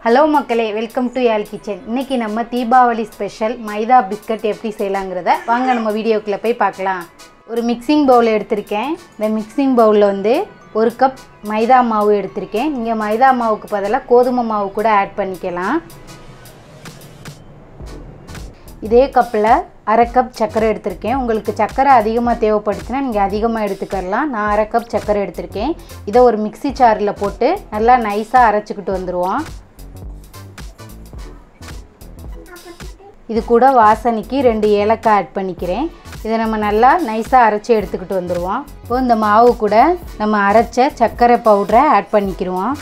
hello மக்களே welcome to Yazh kitchen இன்னைக்கு நம்ம தீபாவளி ஸ்பெஷல் மைதா பிஸ்கட் எப்படி செய்யலாங்கிறத வாங்க நம்ம வீடியோக்குள்ளே போய் பார்க்கலாம் ஒரு மிக்சிங் பவுல் எடுத்திருக்கேன் இந்த மிக்சிங் பவுலில் வந்து ஒரு கப் மைதா மாவு எடுத்திருக்கேன் நீங்கள் மைதா மாவுக்கு பதிலாக கோதுமை மாவு கூட ஆட் பண்ணிக்கலாம் இதே கப்பில் அரை கப் சர்க்கரை எடுத்திருக்கேன் உங்களுக்கு சர்க்கரை அதிகமாக தேவைப்படுச்சுன்னா நீங்கள் அதிகமாக எடுத்துக்கலாம் நான் அரை கப் சர்க்கரை எடுத்திருக்கேன் இதை ஒரு மிக்ஸி சாரில் போட்டு நல்லா நைஸாக அரைச்சிக்கிட்டு வந்துடுவோம் இது கூட வாசனைக்கு ரெண்டு ஏலக்காய் ஆட் பண்ணிக்கிறேன் இதை நம்ம நல்லா நைஸாக அரைச்சி எடுத்துக்கிட்டு வந்துடுவோம் இப்போ இந்த மாவு கூட நம்ம அரைச்ச சர்க்கரை பவுடரை ஆட் பண்ணிக்கிடுவோம்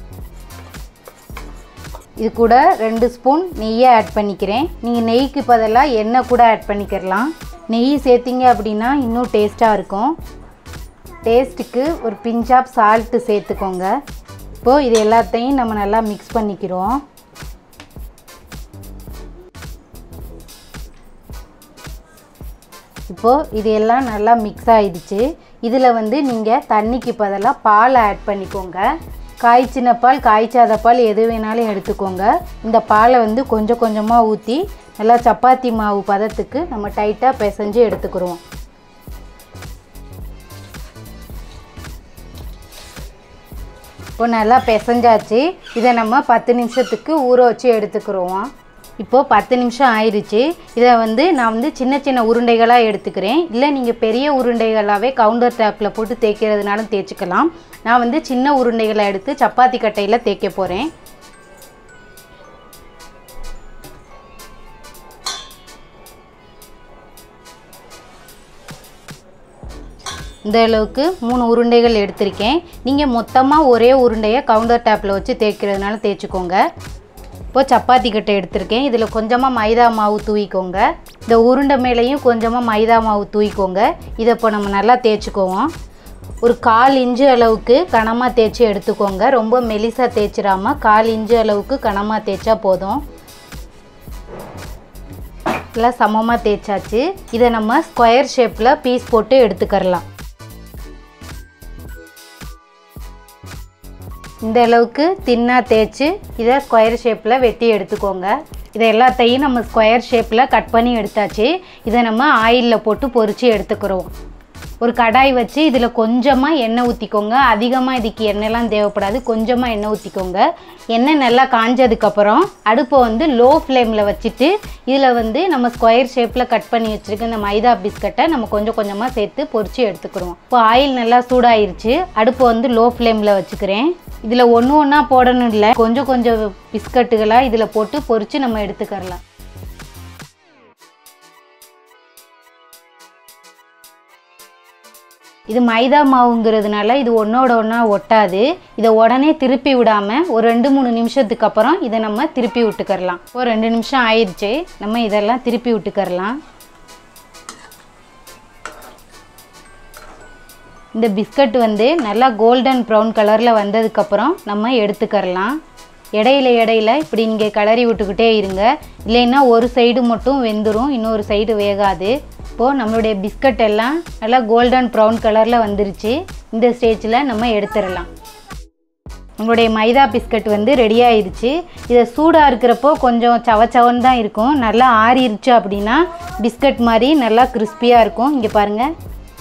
இது கூட ரெண்டு ஸ்பூன் நெய்யை ஆட் பண்ணிக்கிறேன் நீங்கள் நெய்க்கு பதிலாக எண்ணெய் கூட ஆட் பண்ணிக்கிறலாம் நெய் சேர்த்திங்க அப்படின்னா இன்னும் டேஸ்ட்டாக இருக்கும் டேஸ்ட்டுக்கு ஒரு பிஞ்ச் ஆஃப் சால்ட்டு சேர்த்துக்கோங்க இப்போது இது எல்லாத்தையும் நம்ம நல்லா மிக்ஸ் பண்ணிக்கிறோம் இப்போது இது எல்லாம் நல்லா மிக்ஸ் ஆகிடுச்சு இதில் வந்து நீங்கள் தண்ணிக்கு பதிலாக பால் ஆட் பண்ணிக்கோங்க காய்ச்சின பால் காய்ச்சாத பால் எது வேணாலும் எடுத்துக்கோங்க இந்த பாலை வந்து கொஞ்சம் கொஞ்சமாக ஊற்றி நல்லா சப்பாத்தி மாவு பதத்துக்கு நம்ம டைட்டாக பிசைஞ்சு எடுத்துக்கிறோம் இப்போ நல்லா பிசைஞ்சாச்சு இதை நம்ம பத்து நிமிஷத்துக்கு ஊற வச்சு எடுத்துக்கிறோம் இப்போது பத்து நிமிஷம் ஆயிடுச்சு இதை வந்து நான் வந்து சின்ன சின்ன உருண்டைகளாக எடுத்துக்கிறேன் இல்லை நீங்கள் பெரிய உருண்டைகளாகவே கவுண்டர் டாப்பில் போட்டு தேய்க்கிறதுனாலும் தேய்ச்சிக்கலாம் நான் வந்து சின்ன உருண்டைகளை எடுத்து சப்பாத்தி கட்டையில் தேய்க்க போகிறேன் இந்த அளவுக்கு மூணு உருண்டைகள் எடுத்திருக்கேன் நீங்கள் மொத்தமாக ஒரே உருண்டையை கவுண்டர் டேப்பில் வச்சு தேய்க்கிறதுனால தேய்ச்சிக்கோங்க இப்போது சப்பாத்தி கட்டை எடுத்திருக்கேன் இதில் கொஞ்சமாக மைதா மாவு தூவிக்கோங்க இந்த உருண்டை மேலேயும் கொஞ்சமாக மைதா மாவு தூவிக்கோங்க இதை இப்போ நம்ம நல்லா தேய்ச்சிக்குவோம் ஒரு கால் இன்ச்சு அளவுக்கு கனமாக தேய்ச்சி எடுத்துக்கோங்க ரொம்ப மெலிசாக தேய்ச்சிடாமல் கால் இன்ச்சு அளவுக்கு கனமாக தேய்ச்சா போதும் எல்லாம் சமமாக தேய்ச்சாச்சு இதை நம்ம ஸ்கொயர் ஷேப்பில் பீஸ் போட்டு எடுத்துக்கரலாம் இந்த அளவுக்கு தின்னாக தேய்ச்சி இதை ஸ்கொயர் ஷேப்பில் வெட்டி எடுத்துக்கோங்க இதை எல்லாத்தையும் நம்ம ஸ்கொயர் ஷேப்பில் கட் பண்ணி எடுத்தாச்சு இதை நம்ம ஆயிலில் போட்டு பொரித்து எடுத்துக்கிறோம் ஒரு கடாய் வச்சு இதில் கொஞ்சமாக எண்ணெய் ஊற்றிக்கோங்க அதிகமாக இதுக்கு எண்ணெய்லாம் தேவைப்படாது கொஞ்சமாக எண்ணெய் ஊற்றிக்கோங்க எண்ணெய் நல்லா காஞ்சதுக்கப்புறம் அடுப்பை வந்து லோ ஃப்ளேமில் வச்சுட்டு இதில் வந்து நம்ம ஸ்கொயர் ஷேப்பில் கட் பண்ணி வச்சுருக்க இந்த மைதா பிஸ்கட்டை நம்ம கொஞ்சம் கொஞ்சமாக சேர்த்து பொரித்து எடுத்துக்கிறோம் இப்போ ஆயில் நல்லா சூடாயிருச்சு அடுப்பை வந்து லோ ஃப்ளேமில் வச்சுக்கிறேன் இதில் ஒன்று ஒன்றா போடணும் இல்லை கொஞ்சம் கொஞ்சம் பிஸ்கட்டுகளாக இதில் போட்டு பொரித்து நம்ம எடுத்துக்கரலாம் இது மைதா மாவுங்கிறதுனால இது ஒன்றோட ஒன்றா ஒட்டாது இதை உடனே திருப்பி விடாமல் ஒரு ரெண்டு மூணு நிமிஷத்துக்கு அப்புறம் இதை நம்ம திருப்பி விட்டுக்கரலாம் ஒரு ரெண்டு நிமிஷம் ஆயிடுச்சு நம்ம இதெல்லாம் திருப்பி விட்டுக்கரலாம் இந்த பிஸ்கட் வந்து நல்லா கோல்டன் ப்ரௌன் கலரில் வந்ததுக்கப்புறம் நம்ம எடுத்துக்கரலாம் இடையில இடையில இப்படி நீங்கள் கிளறி விட்டுக்கிட்டே இருங்க இல்லைன்னா ஒரு சைடு மட்டும் வெந்துடும் இன்னொரு சைடு வேகாது இப்போது நம்மளுடைய பிஸ்கட் எல்லாம் நல்லா கோல்டன் ப்ரௌன் கலரில் வந்துருச்சு இந்த ஸ்டேஜில் நம்ம எடுத்துடலாம் உங்களுடைய மைதா பிஸ்கட் வந்து ரெடி ஆயிடுச்சு இதை சூடாக இருக்கிறப்போ கொஞ்சம் சவச்சவன்னு தான் இருக்கும் நல்லா ஆறிடுச்சு அப்படின்னா பிஸ்கட் மாதிரி நல்லா கிறிஸ்பியாக இருக்கும் இங்கே பாருங்கள்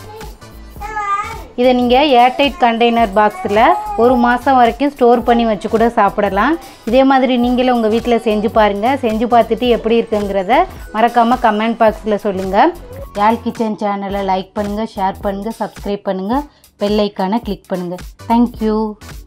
இதை நீங்கள் ஏர்டைட் கண்டெய்னர் பாக்ஸில் ஒரு மாதம் வரைக்கும் ஸ்டோர் பண்ணி வச்சு கூட சாப்பிடலாம் இதே மாதிரி நீங்களும் உங்கள் வீட்டில் செஞ்சு பாருங்கள் செஞ்சு பார்த்துட்டு எப்படி இருக்குங்கிறத மறக்காமல் கமெண்ட் பாக்ஸில் சொல்லுங்கள் யாழ் கிச்சன் சேனலை லைக் பண்ணுங்கள் ஷேர் பண்ணுங்கள் சப்ஸ்கிரைப் பண்ணுங்கள் பெல் ஐக்கானை கிளிக் பண்ணுங்கள் தேங்க்யூ